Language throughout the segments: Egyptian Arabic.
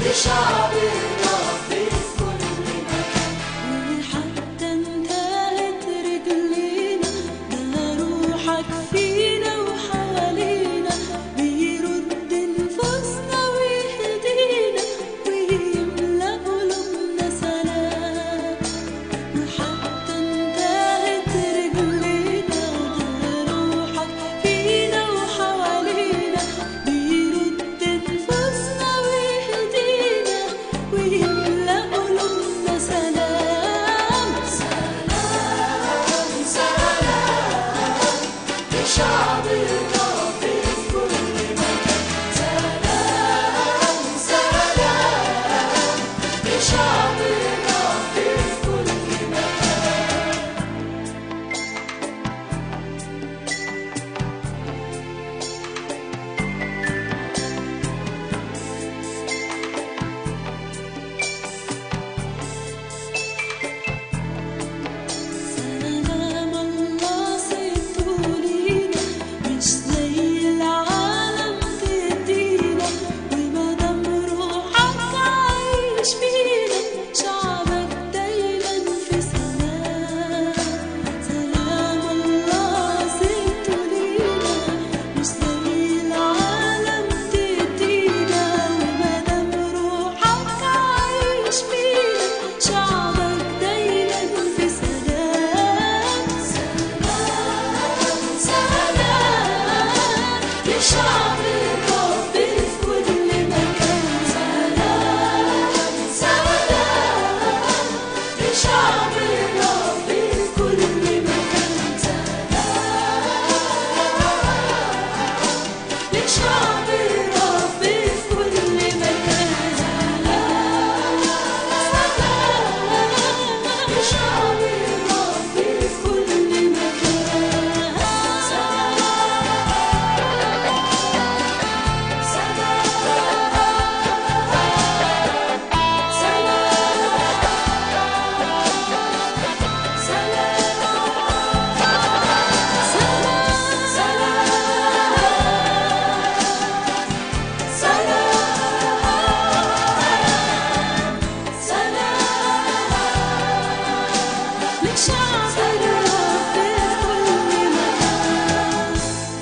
لشعب الرب في كل مكان وحتى انتهت رجلينا ده روحك فينا وحوالينا بيرد نفوسنا ويهدينا ويملأ قلوبنا سلام وحتى انتهت رجلينا ده روحك فينا وحوالينا بيرد نفوسنا ويهدينا ويملأ قلوبنا سلام سلام سلام لشعب الرب في كل مكان سلام سلام لشعب الرب في كل مكان سلام الله سيبته لينا مش زي العالم تدينا ومادام روحك عايش فينا شعبك دايما في سلام سلام الله سيبته لينا مش زي العالم تدينا ومادام روحك عايش فينا شعبك دايما في سلام سلام سلام لشعب الرب في كل مكان سلام سلام لشعب الرب في كل مكان سلام لشعب الرب في كل مكان سلام سلام لشعب الرب في كل لشعب الرب في كل مكان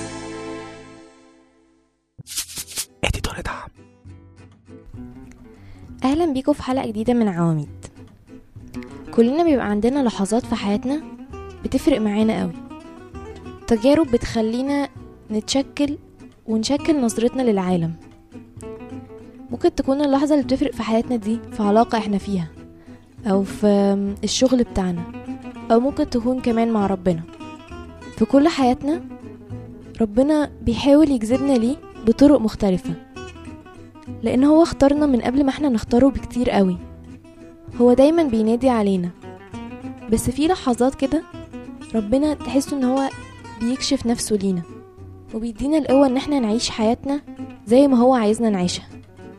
اديتور دعم اهلا بيكم في حلقه جديده من عواميد كلنا بيبقى عندنا لحظات في حياتنا بتفرق معانا قوي تجارب بتخلينا نتشكل ونشكل نظرتنا للعالم ممكن تكون اللحظة اللي بتفرق في حياتنا دي في علاقة احنا فيها أو في الشغل بتاعنا أو ممكن تكون كمان مع ربنا في كل حياتنا ربنا بيحاول يجذبنا ليه بطرق مختلفة لأن هو اختارنا من قبل ما احنا نختاره بكتير قوي هو دايما بينادي علينا بس في لحظات كده ربنا تحسه ان هو بيكشف نفسه لينا وبيدينا القوة ان احنا نعيش حياتنا زي ما هو عايزنا نعيشها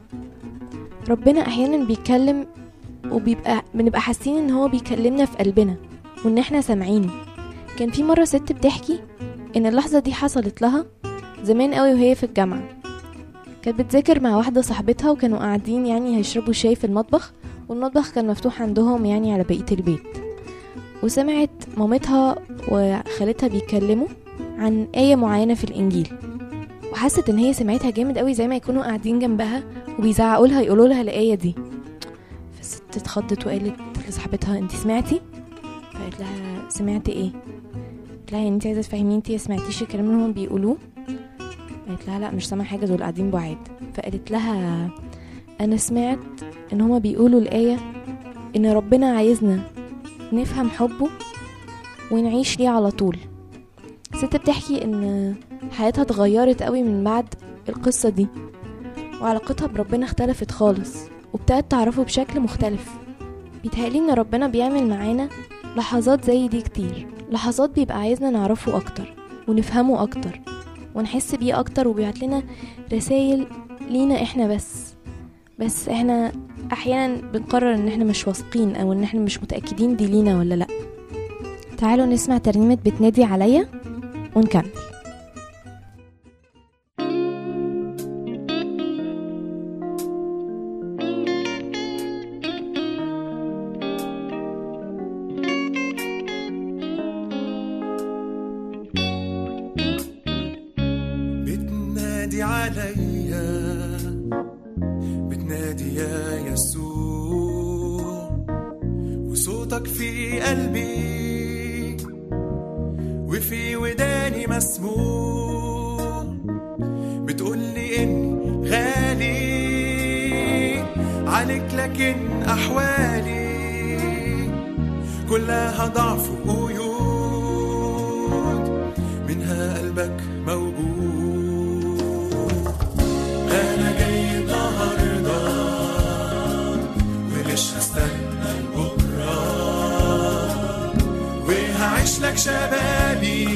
ربنا احيانا بيتكلم وبيبقى بنبقى حاسين ان هو بيكلمنا في قلبنا وان احنا سامعينه كان في مرة ست بتحكي ان اللحظة دي حصلت لها زمان قوي وهي في الجامعة كانت بتذاكر مع واحدة صاحبتها وكانوا قاعدين يعني هيشربوا شاي في المطبخ والمطبخ كان مفتوح عندهم يعني على بقية البيت وسمعت مامتها وخالتها بيتكلموا عن آية معينة في الإنجيل وحست إن هي سمعتها جامد قوي زي ما يكونوا قاعدين جنبها وبيزعقوا لها يقولوا لها الآية دي فالست اتخضت وقالت لصاحبتها انت سمعتي فقالت لها سمعت ايه قالت لها يعني انت عايزه تفهميني انت سمعتيش الكلام اللي هم بيقولوه قالت لها لا مش سامعه حاجه دول قاعدين بعاد فقالت لها انا سمعت ان هما بيقولوا الايه ان ربنا عايزنا نفهم حبه ونعيش ليه على طول ست بتحكي ان حياتها اتغيرت قوي من بعد القصة دي وعلاقتها بربنا اختلفت خالص وابتدت تعرفه بشكل مختلف بيتهيألي ان ربنا بيعمل معانا لحظات زي دي كتير لحظات بيبقى عايزنا نعرفه اكتر ونفهمه اكتر ونحس بيه اكتر وبيبعت لنا رسائل لينا احنا بس بس احنا احيانا بنقرر ان احنا مش واثقين او ان احنا مش متاكدين دي لينا ولا لا تعالوا نسمع ترنيمه بتنادي عليا ونكمل عليا بتنادي يا يسوع وصوتك في قلبي وفي وداني مسموع بتقولي اني غالي عليك لكن احوالي كلها ضعف وقيود منها قلبك موجود انا جاي النهارده ومش هستنى لبكره وهعيش لك شبابي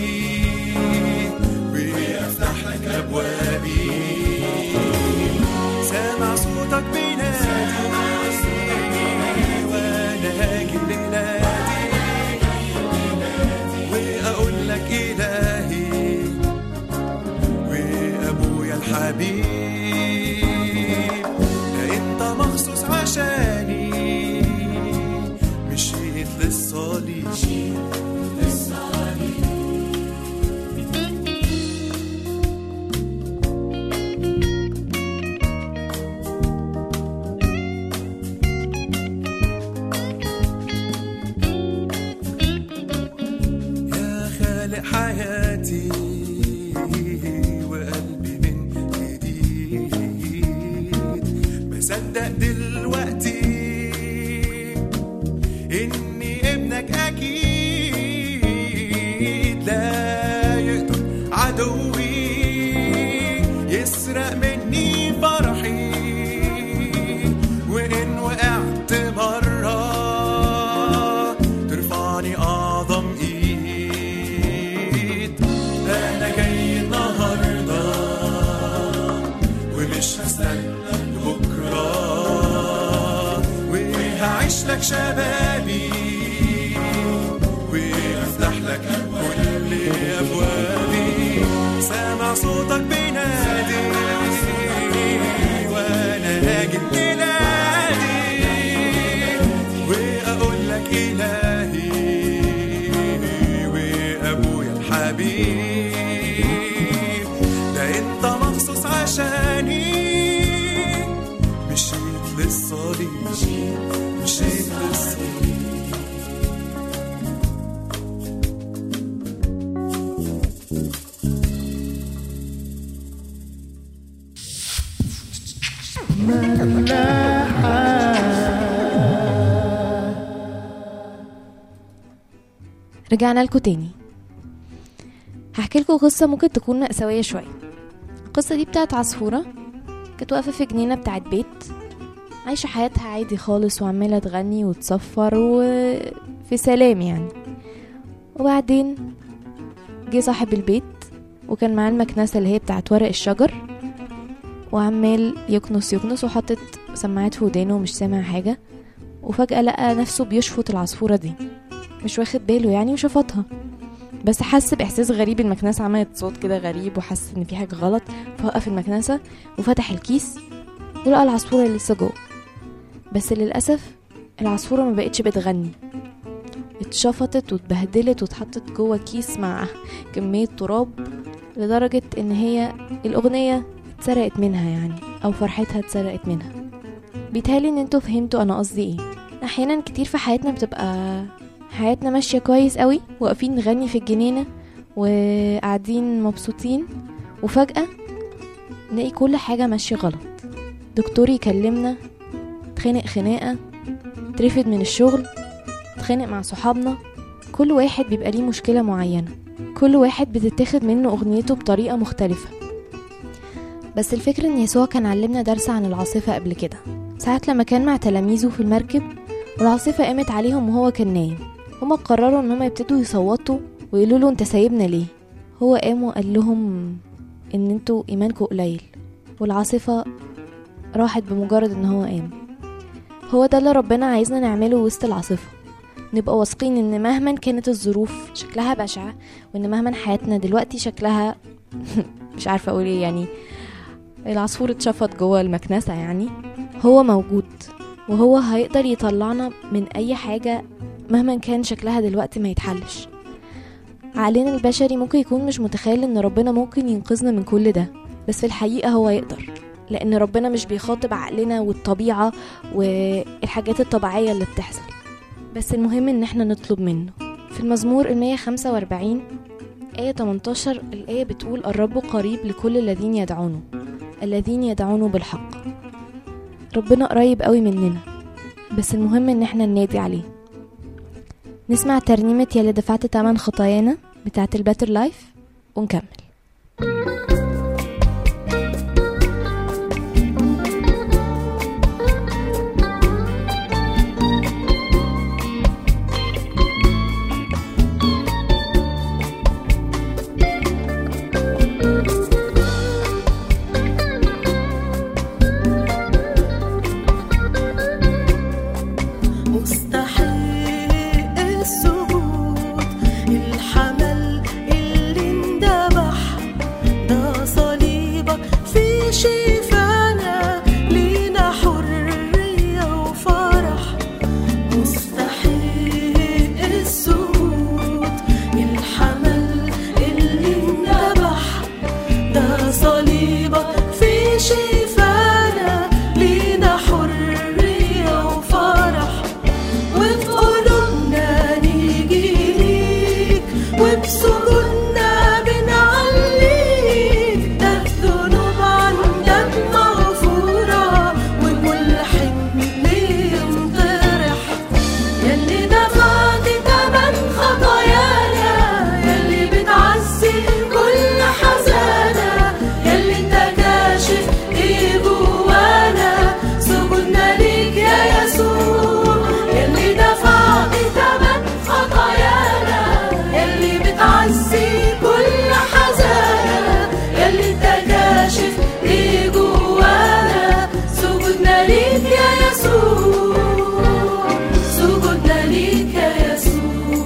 وافتح لك ابوابي سامع صوتك بينادي وانا هاجي لنادي واقول لك الهي وابويا الحبيب ده انت مخصوص عشاني مشيت للصليب يا خالق حياتي وقلبي من جديد بصدق دلوقتي اني ابنك اكيد لا يقدر عدوي يسرق مني فرحي وان وقعت مره ترفعني اعظم ايد انا جاي النهارده ومش هستنى لبكره وهعيش لك شبابي وافتح لك كل ابوابي سامع صوتك بينادي وانا هاجي بلادي واقول لك الهي وابويا الحبيب ده انت مخصوص عشاني مشيت للصليب مشيت للصليب رجعنا لكم تاني هحكي لكم قصة ممكن تكون مأساوية شوية القصة دي بتاعت عصفورة كانت واقفة في جنينة بتاعت بيت عايشة حياتها عادي خالص وعمالة تغني وتصفر وفي سلام يعني وبعدين جه صاحب البيت وكان معاه المكنسة اللي هي بتاعت ورق الشجر وعمال يكنس يكنس وحاطط سماعات في ودانه ومش سامع حاجة وفجأة لقى نفسه بيشفط العصفورة دي مش واخد باله يعني وشفطها بس حس بإحساس غريب المكنسة عملت صوت كده غريب وحس إن في حاجة غلط فوقف المكنسة وفتح الكيس ولقى العصفورة اللي لسه جوه بس للأسف العصفورة ما بقتش بتغني اتشفطت واتبهدلت واتحطت جوه كيس مع كمية تراب لدرجة إن هي الأغنية اتسرقت منها يعني أو فرحتها اتسرقت منها بيتهيألي إن انتوا فهمتوا أنا قصدي ايه أحيانا كتير في حياتنا بتبقى حياتنا ماشية كويس قوي واقفين نغني في الجنينة وقاعدين مبسوطين وفجأة نلاقي كل حاجة ماشية غلط دكتور يكلمنا تخانق خناقة ترفد من الشغل تخانق مع صحابنا كل واحد بيبقى ليه مشكلة معينة كل واحد بتتاخد منه أغنيته بطريقة مختلفة بس الفكرة إن يسوع كان علمنا درس عن العاصفة قبل كده ساعات لما كان مع تلاميذه في المركب والعاصفة قامت عليهم وهو كان نايم هما قرروا ان هما يبتدوا يصوتوا ويقولوا له انت سايبنا ليه هو قام وقال لهم ان انتوا ايمانكم قليل والعاصفة راحت بمجرد ان هو قام هو ده اللي ربنا عايزنا نعمله وسط العاصفة نبقى واثقين ان مهما كانت الظروف شكلها بشعة وان مهما حياتنا دلوقتي شكلها مش عارفة اقول ايه يعني العصفور اتشفط جوه المكنسة يعني هو موجود وهو هيقدر يطلعنا من اي حاجة مهما كان شكلها دلوقتي ما يتحلش عقلنا البشري ممكن يكون مش متخيل ان ربنا ممكن ينقذنا من كل ده بس في الحقيقة هو يقدر لأن ربنا مش بيخاطب عقلنا والطبيعة والحاجات الطبيعية اللي بتحصل بس المهم إن احنا نطلب منه في المزمور المية خمسة وأربعين آية 18 الآية بتقول الرب قريب لكل الذين يدعونه الذين يدعونه بالحق ربنا قريب قوي مننا بس المهم ان احنا ننادي عليه نسمع ترنيمة يلي دفعت تمن خطايانا بتاعت الباتر لايف ونكمل مستحيل السجود الحمل اللي اندبح ده صليبك في شفانا لينا حرية وفرح مستحيل السجود الحمل اللي اندبح ده صليبك في شفانا لينا حرية وفرح وفي قلوبنا نيجي ليك وبسجودنا بنعليك ده الذنوب عندك مغفورة وكل حمل ينطرح يلي دفعت تمن خطايانا يلي بتعزي كل حزانة يلي انت كاشف ايه جوانا سجودنا ليك يا يسوع يلي دفعت تمن خطايانا يلي بتعزي كل حزانة يلي انت كاشف ايه جوانا سجودنا ليك يا يسوع سجودنا ليك يا يسوع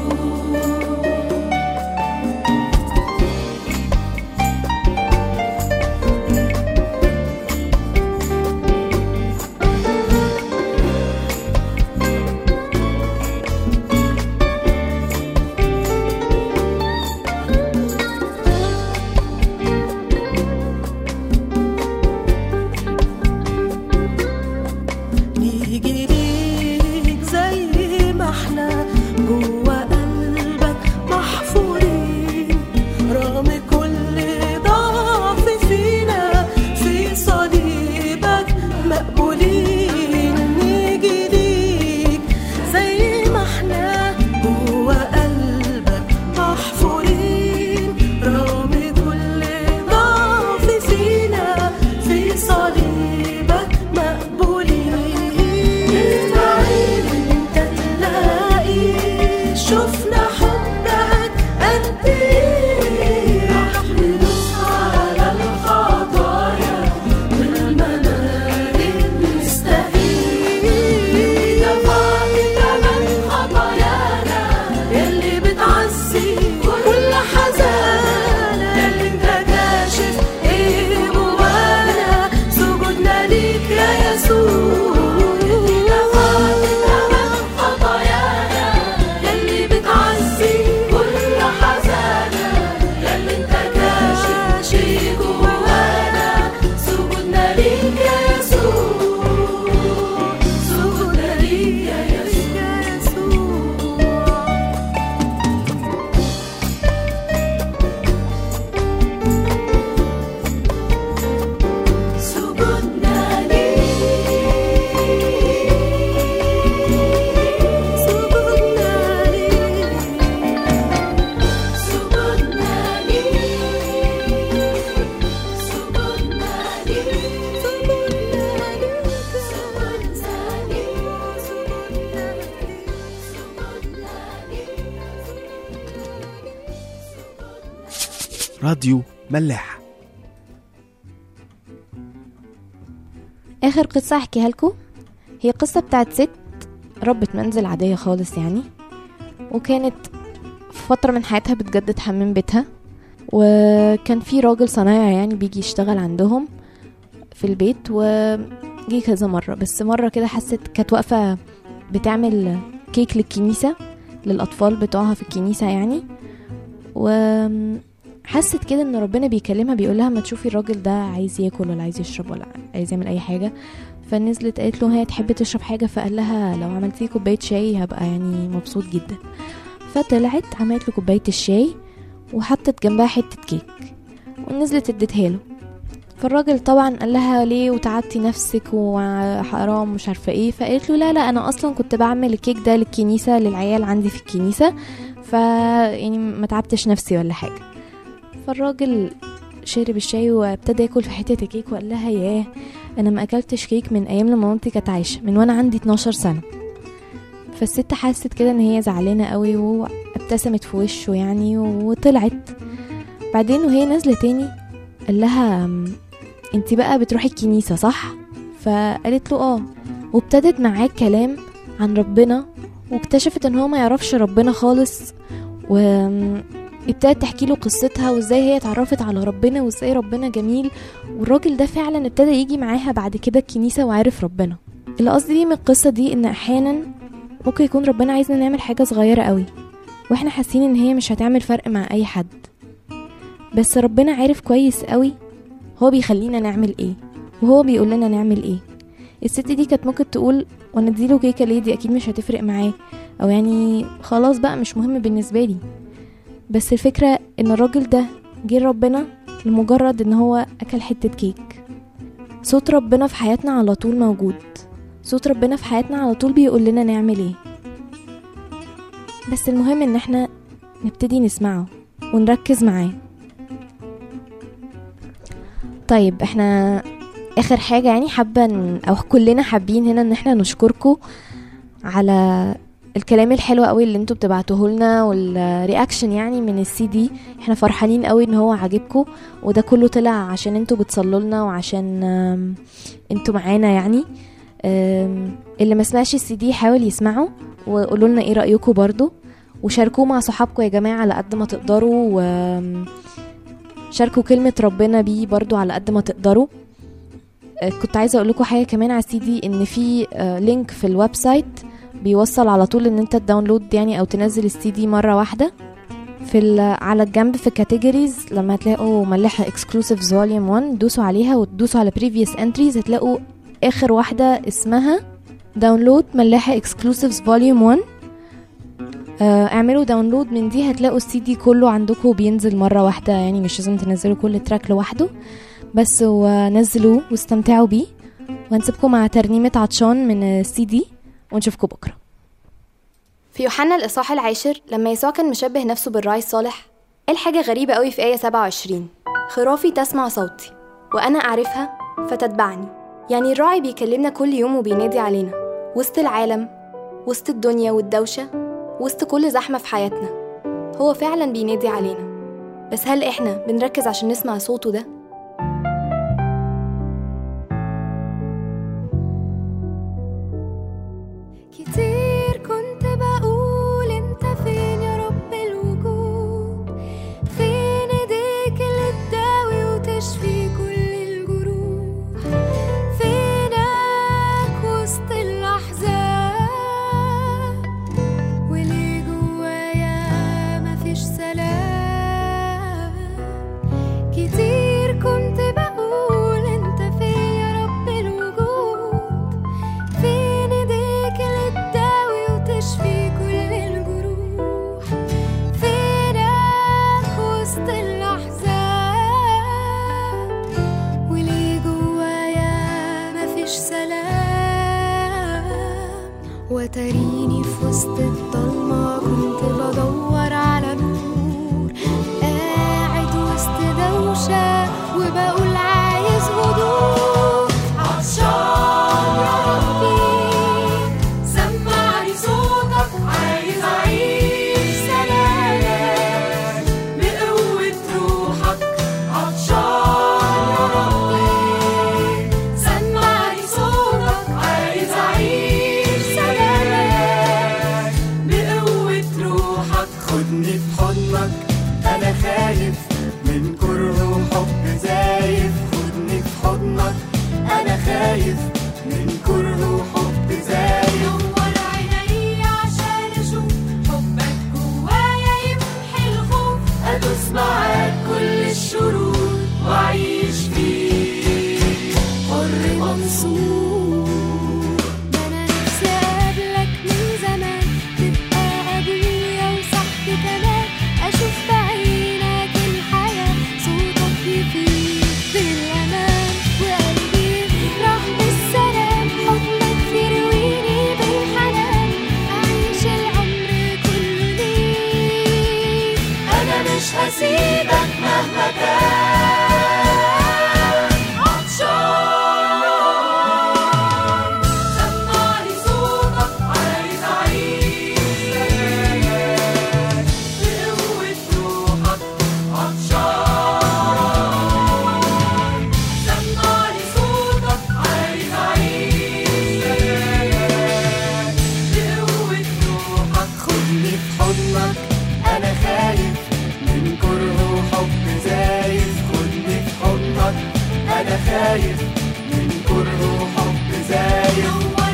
نيجي ليك زي ما احنا جوا قلبك محفورين رغم كل ضعف فينا في صليبك مقبولين نيجي ليك زي ما احنا جوا قلبك محفورين رغم كل ضعف فينا في صليبك مقبولين نتعين انت تلاقي شفنا حبك قد ايه راح ندوس على الخطايا والمناهج نستقيم دفعت تمن خطايانا يلي بتعزي كل حزانة يلي انت كاشف ايه جوانا سجودنا ليك يا يسوع يلي دفعت تمن خطايانا يلي بتعزي كل حزانة يلي انت كاشف ايه جوانا سجودنا ليك يا يسوع سجودنا ليك يا يسوع سجودنا ليك سجودنا ليك سجودنا ليك سجودنا ليك سجودنا راديو ملاح اخر قصه احكيها لكم هي قصه بتاعت ست ربة منزل عاديه خالص يعني وكانت في فتره من حياتها بتجدد حمام بيتها وكان في راجل صنايعي يعني بيجي يشتغل عندهم في البيت وجي كذا مرة بس مرة كده حست كانت واقفة بتعمل كيك للكنيسة للأطفال بتوعها في الكنيسة يعني و حست كده ان ربنا بيكلمها بيقول لها ما تشوفي الراجل ده عايز ياكل ولا عايز يشرب ولا عايز يعمل اي حاجه فنزلت قالت له هي تحب تشرب حاجه فقال لها لو عملتي لي كوبايه شاي هبقى يعني مبسوط جدا فطلعت عملت له كوبايه الشاي وحطت جنبها حته كيك ونزلت اديتها له فالراجل طبعا قال لها ليه وتعبتي نفسك وحرام مش عارفه ايه فقالت له لا لا انا اصلا كنت بعمل الكيك ده للكنيسه للعيال عندي في الكنيسه ف يعني ما تعبتش نفسي ولا حاجه فالراجل شرب الشاي وابتدى ياكل في حته الكيك وقال لها ياه انا ما اكلتش كيك من ايام لما مامتي كانت عايشه من وانا عندي 12 سنه فالست حست كده ان هي زعلانه قوي وابتسمت في وشه يعني وطلعت بعدين وهي نازله تاني قال لها "أم، انتي بقى بتروحي الكنيسه صح فقالت له اه وابتدت معاه كلام عن ربنا واكتشفت ان هو ما يعرفش ربنا خالص وابتدت تحكي له قصتها وازاي هي اتعرفت على ربنا وازاي ربنا جميل والراجل ده فعلا ابتدى يجي معاها بعد كده الكنيسه وعرف ربنا اللي قصدي بيه من القصه دي ان احيانا ممكن يكون ربنا عايزنا نعمل حاجه صغيره قوي واحنا حاسين ان هي مش هتعمل فرق مع اي حد بس ربنا عارف كويس قوي هو بيخلينا نعمل ايه وهو بيقول لنا نعمل ايه الست دي كانت ممكن تقول وانا اديله كيكه ليه دي اكيد مش هتفرق معاه او يعني خلاص بقى مش مهم بالنسبه لي بس الفكره ان الراجل ده جه ربنا لمجرد ان هو اكل حته كيك صوت ربنا في حياتنا على طول موجود صوت ربنا في حياتنا على طول بيقول لنا نعمل ايه بس المهم ان احنا نبتدي نسمعه ونركز معاه طيب احنا اخر حاجه يعني حابه إن- او كلنا حابين هنا ان احنا نشكركم على الكلام الحلو قوي اللي انتوا بتبعتوه لنا والرياكشن يعني من السي دي احنا فرحانين قوي ان هو عاجبكم وده كله طلع عشان انتوا بتصلوا لنا وعشان آم، انتوا معانا يعني آم، اللي ما سمعش السي دي يحاول يسمعه وقولوا لنا ايه رايكم برضو وشاركوه مع صحابكم يا جماعه على قد ما تقدروا و شاركوا كلمة ربنا بيه برضو على قد ما تقدروا آه، كنت عايزة اقول لكم حاجة كمان على السي دي ان في آه، لينك في الويب سايت بيوصل على طول ان انت تداونلود يعني او تنزل السي دي مرة واحدة في ال- على الجنب في كاتيجوريز لما هتلاقوا ملحة اكسكلوسيفز فوليوم 1 دوسوا عليها وتدوسوا على previous entries هتلاقوا اخر واحدة اسمها داونلود ملاحة اكسكلوسيفز فوليوم 1 آه، اعملوا داونلود من دي هتلاقوا السي دي كله عندكم بينزل مرة واحدة يعني مش لازم تنزلوا كل تراك لوحده بس ونزلوه واستمتعوا بيه وهنسيبكم مع ترنيمة عطشان من السي دي ونشوفكم بكرة في يوحنا الإصحاح العاشر لما يسوع كان مشبه نفسه بالراعي الصالح قال حاجة غريبة قوي في آية 27 خرافي تسمع صوتي وأنا أعرفها فتتبعني يعني الراعي بيكلمنا كل يوم وبينادي علينا وسط العالم وسط الدنيا والدوشة وسط كل زحمة في حياتنا هو فعلا بينادي علينا بس هل إحنا بنركز عشان نسمع صوته ده؟ كتير كنت بقول انت فين يا رب الوجود فين ايديك اللي تداوي وتشفي كل الجروح فينك وسط الاحزان وليه جوايا مفيش سلام كتير كنت بقول انت فين يا رب الوجود فين ايديك اللي تداوي وتشفي كل الجروح فينك وسط الاحزان وليه جوايا مفيش سلام وتريني في وسط الضلمة كنت بدور على نور قاعد وسط دوشة وبقول عايز هدوء عطشان يا ربي سمعني صوتك عايز أعيش سلامك بقوة روحك عطشان يا ربي سمعني صوتك عايز أعيش سلامك بقوة روحك خدني في حضنك أنا خايف من كره وحب زايف انا خايف من كره وحب زايد